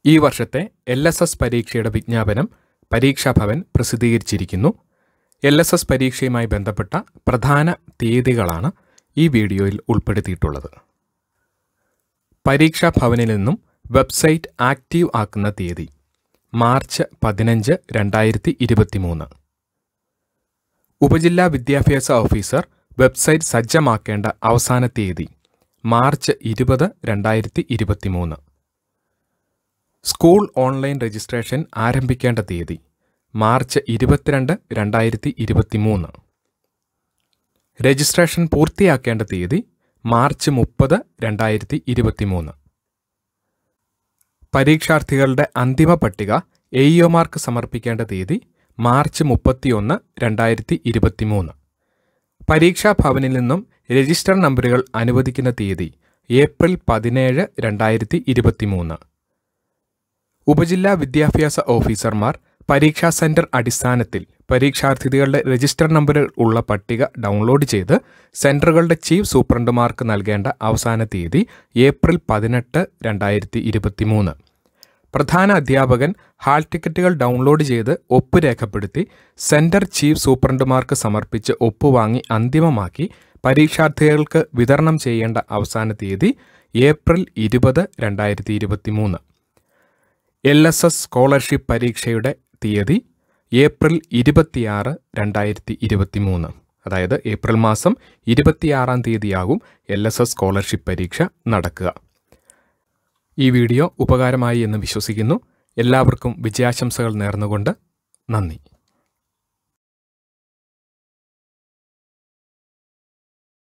ഈ വർഷത്തെ L S S പരീക്ഷയുടെ വിജ്ഞാപനം പരീക്ഷാഭവൻ പ്രസിദ്ധീകരിച്ചിരിക്കുന്നു എൽ എസ് എസ് പരീക്ഷയുമായി ബന്ധപ്പെട്ട പ്രധാന തീയതികളാണ് ഈ വീഡിയോയിൽ ഉൾപ്പെടുത്തിയിട്ടുള്ളത് പരീക്ഷാഭവനിൽ നിന്നും വെബ്സൈറ്റ് ആക്റ്റീവ് ആക്കുന്ന തീയതി മാർച്ച് പതിനഞ്ച് രണ്ടായിരത്തി ഇരുപത്തിമൂന്ന് ഉപജില്ലാ വിദ്യാഭ്യാസ ഓഫീസർ വെബ്സൈറ്റ് സജ്ജമാക്കേണ്ട അവസാന തീയതി മാർച്ച് ഇരുപത് രണ്ടായിരത്തി ഇരുപത്തിമൂന്ന് സ്കൂൾ ഓൺലൈൻ രജിസ്ട്രേഷൻ ആരംഭിക്കേണ്ട തീയതി മാർച്ച് ഇരുപത്തിരണ്ട് രണ്ടായിരത്തി ഇരുപത്തിമൂന്ന് രജിസ്ട്രേഷൻ പൂർത്തിയാക്കേണ്ട തീയതി മാർച്ച് മുപ്പത് രണ്ടായിരത്തി ഇരുപത്തിമൂന്ന് പരീക്ഷാർത്ഥികളുടെ അന്തിമ പട്ടിക എഇഒമാർക്ക് സമർപ്പിക്കേണ്ട തീയതി മാർച്ച് മുപ്പത്തിയൊന്ന് രണ്ടായിരത്തി ഇരുപത്തിമൂന്ന് പരീക്ഷാ ഭവനിൽ നിന്നും രജിസ്റ്റർ നമ്പറുകൾ അനുവദിക്കുന്ന തീയതി ഏപ്രിൽ പതിനേഴ് രണ്ടായിരത്തി ഇരുപത്തിമൂന്ന് ഉപജില്ലാ വിദ്യാഭ്യാസ ഓഫീസർമാർ പരീക്ഷാ സെന്റർ അടിസ്ഥാനത്തിൽ പരീക്ഷാർത്ഥികളുടെ രജിസ്റ്റർ നമ്പറുകൾ ഉള്ള പട്ടിക ഡൗൺലോഡ് ചെയ്ത് സെന്ററുകളുടെ ചീഫ് സൂപ്രണ്ടുമാർക്ക് നൽകേണ്ട അവസാന തീയതി ഏപ്രിൽ പതിനെട്ട് രണ്ടായിരത്തി ഇരുപത്തിമൂന്ന് പ്രധാന അധ്യാപകൻ ഹാൾ ടിക്കറ്റുകൾ ഡൗൺലോഡ് ചെയ്ത് ഒപ്പ് രേഖപ്പെടുത്തി സെന്റർ ചീഫ് സൂപ്രണ്ടുമാർക്ക് സമർപ്പിച്ച് ഒപ്പുവാങ്ങി അന്തിമമാക്കി പരീക്ഷാർത്ഥികൾക്ക് വിതരണം ചെയ്യേണ്ട അവസാന തീയതി ഏപ്രിൽ ഇരുപത് രണ്ടായിരത്തി ഇരുപത്തിമൂന്ന് എൽ എസ് എസ് സ്കോളർഷിപ്പ് പരീക്ഷയുടെ തീയതി ഏപ്രിൽ ഇരുപത്തിയാറ് രണ്ടായിരത്തി ഇരുപത്തിമൂന്ന് അതായത് ഏപ്രിൽ മാസം ഇരുപത്തിയാറാം തീയതിയാകും എൽ എസ് എസ് സ്കോളർഷിപ്പ് പരീക്ഷ നടക്കുക ഈ വീഡിയോ ഉപകാരമായി എന്ന് വിശ്വസിക്കുന്നു എല്ലാവർക്കും വിജയാശംസകൾ നേർന്നുകൊണ്ട് നന്ദി